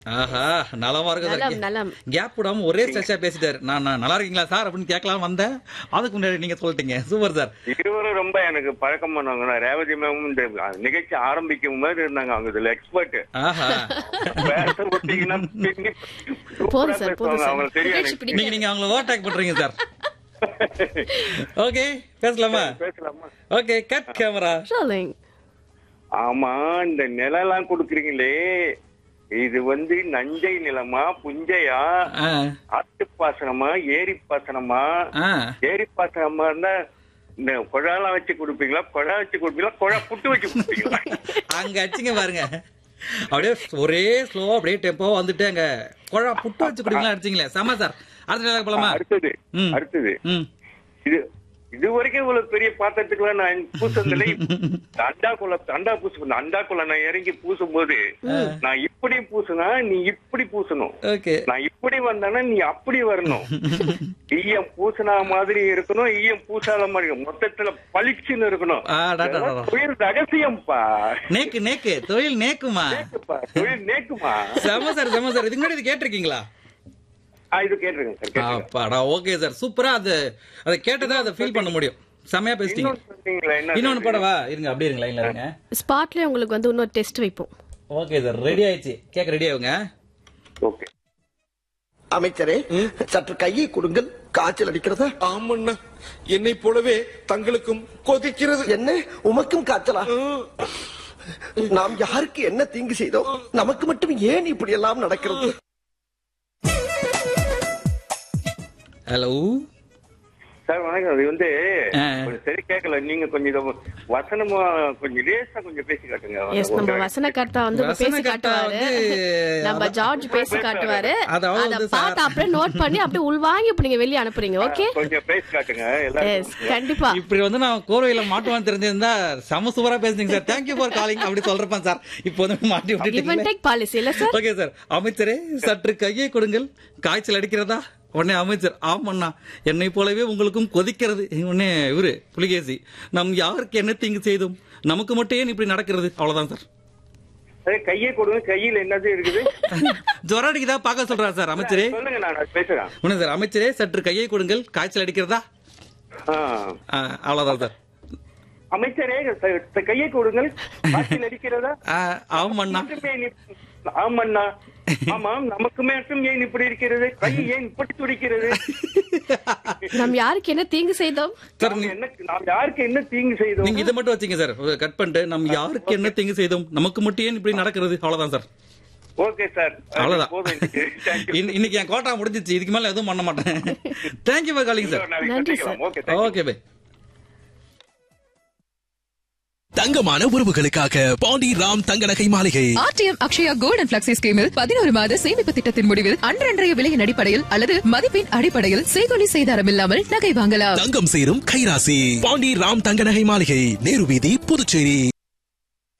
ஆஹா நலமா இருக்கு நலம், சார் நலம். கேப் விடாம ஒரே ஸ்ட்ரெச்சா பேசிட்டாரு நான் நான் நல்லா இருக்கீங்களா சார் அப்படின்னு கேட்கலாம் வந்தேன் அதுக்கு முன்னாடி நீங்க சொல்லிட்டீங்க சூப்பர் சார் இருவரும் ரொம்ப எனக்கு பழக்கம் பண்ணவங்க ரேவதி மேமும் இந்த நிகழ்ச்சி ஆரம்பிக்கும் போது இருந்தாங்க அவங்க இதுல எக்ஸ்பர்ட் ஆஹா பேச விட்டீங்கன்னா பின்னி போதும் சார், சூப்பரா போதும் பேசுவாங்க. சார். அவங்களுக்கு தெரியும் நிகழ்ச்சி எனக்கு. பிடிக்க- நீங்க நீங்க அவங்கள ஓவர்டேக் பண்றீங்க சார் ஓகே பேசலாமா பேசலாமா ஓகே கட் கேமரா சொல்லுங்க ஆமா இந்த நிலம் கொடுக்குறீங்களே இது வந்து நஞ்சை நிலமா புஞ்சையா ஆத்து பாசனமா ஏரி பாசனமா ஏரி பாசனமா இருந்தா இந்த குழாலாம் வச்சு கொடுப்பீங்களா குழா வச்சு கொடுப்பீங்களா குழா புட்டு வச்சு கொடுப்பீங்களா அங்க அடிச்சுங்க பாருங்க அப்படியே ஒரே ஸ்லோவா அப்படியே டெம்போ வந்துட்டு அங்க குழா புட்டு வச்சு குடிக்கலாம் அடிச்சிங்களே செம சார் அடுத்த நிலைக்கு போலாமா அடுத்தது ம். அடுத்தது ம் இது இது வரைக்கும் இவ்வளவு பெரிய பாத்திரத்துக்குலாம் நான் பூசதில்லை அண்டாக்குள்ள அண்டா பூசு அண்டாக்குள்ள நான் இறங்கி பூசும் போது நான் இப்படி பூசுனா நீ இப்படி பூசணும் ஓகே நான் இப்படி வந்தேன்னா நீ அப்படி வரணும் ஈயம் பூசினா மாதிரி இருக்கணும் ஈயம் பூசாத மாதிரி இருக்கணும். மொத்தத்துல பளிச்சுன்னு இருக்கணும் ஆ, டா, டா, டா, டா. இதெல்லாம் தொழில் ரகசியம்ப்பா நேக்கு நேக்கு தொழில் நேக்குமா நேக்குப்பா, தொழில் நேக்குமா செம சார் செம சார் இதுக்கு முன்னாடி இது கேட்டிருக்கீங்களா ஆ, இது கேட்டுருங்க சார் கேட்டுருங்க அப்பாடா ஓகே சார் சூப்பரா அது அதை கேட்டதா அதை ஃபீல் பண்ண முடியும் செமையா பேசிட்டீங்க இன்னொன்னு சொன்னீங்களே, என்ன இன்னொன்னு போடவா இருங்க அப்படியே இருங்க லைன்ல இருங்க ஸ்பாட்லயே உங்களுக்கு வந்து இன்னொரு டெஸ்ட் வைப்போம் ஓகே சார் ரெடி ஆயிடுச்சு கேக்க ரெடி ஆகுங்க ஓகே அமைச்சரே சற்று கையை கொடுங்கள் காய்ச்சல் அடிக்கிறதா ஆமண்ணா என்னை போலவே தங்களுக்கும் கொதிக்கிறது என்ன உமக்கும் காய்ச்சலா நாம் யாருக்கு என்ன தீங்கு செய்தோம் நமக்கு மட்டும் ஏன் இப்படி எல்லாம் நடக்கிறது ஹலோ சார் வணக்கம் அது வந்து ஆ. கொஞ்சம் சரி கேட்கல நீங்க கொஞ்சம் இதை வசனமா கொஞ்சம் லேசா கொஞ்சம் பேசி காட்டுங்க எஸ் நம்ம வசன கர்த்தா வந்து இப்ப பேசி வசனகர்த்தா காட்டுவாரு வந்து நம்ம அதான். ஜார்ஜ் பேசி காட்டுவாரு அதாவது அத வந்து பார்த்து சார். அப்படியே நோட் பண்ணி அப்படியே உள்வாங்கி இப்ப நீங்க வெளிய அனுப்புறீங்க ஓகே கொஞ்சம் பேசி காட்டுங்க எஸ் எல்லாரும் கண்டிப்பா இப்படி வந்து நான் கோர்வையில மாட்டுவான்னு தெரிஞ்சிருந்தா செம சூப்பரா பேசுறீங்க சார் தேங்க்யூ ஃபார் காலிங் அப்படி சொல்றப்பன் சார் இப்போ வந்து மாட்டி கிவ் அண்ட் விட்டுட்டீங்க டேக் பாலிசி இல்ல சார் ஓகே சார் அமைச்சரே சற்று கையை கொடுங்கள் காய்ச்சல் அடிக்கிறதா உடனே அமைச்சர் ஆமண்ணா என்னை போலவே உங்களுக்கும் கொதிக்கிறது உடனே இவரு புலிகேசி நம் யாருக்கு என்ன தீங்கு செய்தோம் நமக்கு மட்டும் ஏன் இப்படி நடக்கிறது அவ்வளவுதான் சார் அதே கையை கொடுங்க கையில என்னது இருக்குது ஜுரம் அடிக்குதா பார்க்க சொல்றாரு சார் அமைச்சரே சொல்லுங்க நான் அது பேசுறேன் உடனே சார் அமைச்சரே சற்று கையை கொடுங்கள் காய்ச்சல் அடிக்கிறதா ஆ. ஆ, அவ்வளவுதான் சார் அமைச்சரே ச- ச- கையை கொடுங்கள் காற்றில் அடிக்கிறதா ஆ, ஆமாண்ணா மட்டுமே நீ- ஆமண்ணா ஆமாம் நமக்கு மட்டும் ஏன் இப்படி இருக்கிறது கை ஏன் இப்படி துடிக்கிறது நம்ம யாருக்கு என்ன தீங்கு செய்தோம் சார் நாம் நீ- என்ன நாம் யாருக்கு என்ன தீங்கு செய்தோம் நீங்க இதை மட்டும் வச்சீங்க சார் கட் பண்ணிட்டு நம்ம யாருக்கு என்ன தீங்கு செய்தோம் நமக்கு மட்டும் ஏன் இப்படி நடக்கிறது அவ்வளவுதான் சார் ஓகே சார் அவ்வளவுதான் போதும் இன்னைக்கு. Thank you. இன்ன- இன்னைக்கு என் கோட்டா முடிஞ்சிச்சு இதுக்கு மேல எதுவும் பண்ண மாட்டேன் தேங்க்யூ ஃபார் காலிங் சார் இன்னொரு நாளைக்கு நன்றி சந்திக்கலாம். Okay, thank you. Okay bye தங்கமான உறவுகளுக்காக பாண்டி ராம் தங்க நகை மாளிகை RTM Akshaya gold and flexi ஸ்கீமில் பதினோரு மாத சேமிப்பு திட்டத்தின் முடிவில் அன்றன்றைய விலையின் அடிப்படையில் அல்லது மதிப்பின் அடிப்படையில் செய்கொலி செய்தாரம் இல்லாமல் நகை வாங்கலாம் தங்கம் சேரும் கைராசி பாண்டி ராம் தங்க நகை மாளிகை நேரு வீதி புதுச்சேரி